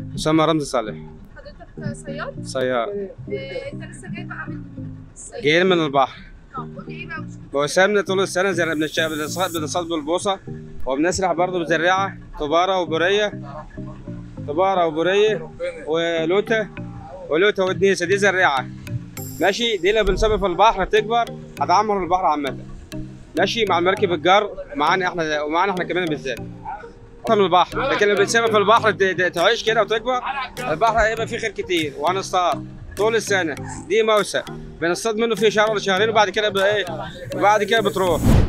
اسامه رمزي صالح حضرتك صياد سيار آه، انت لسه جاي بقى من الصيد جايين من البحر طب قول لي ايه بقى مشكلتك بوسامنا طول السنه زي بنشتغل بنصطاد بنصطاد بالبوصه وبنسرح برضه بزراعه طباره وبريه طباره وبريه ولوته ولوته ودنيسه دي زراعه ماشي دي اللي بنسيبها في البحر تكبر هتعمر البحر عامه ماشي مع المركب الجار معانا احنا ومعانا احنا كمان بالذات من البحر لكن اللي بنسيبها في البحر ت- ت- تعيش كده وتكبر البحر هيبقى فيه خير كتير وهنصطاد طول السنه دي موسم بنصطاد منه في شهر ولا شهرين وبعد كده بقى ايه وبعد كده بتروح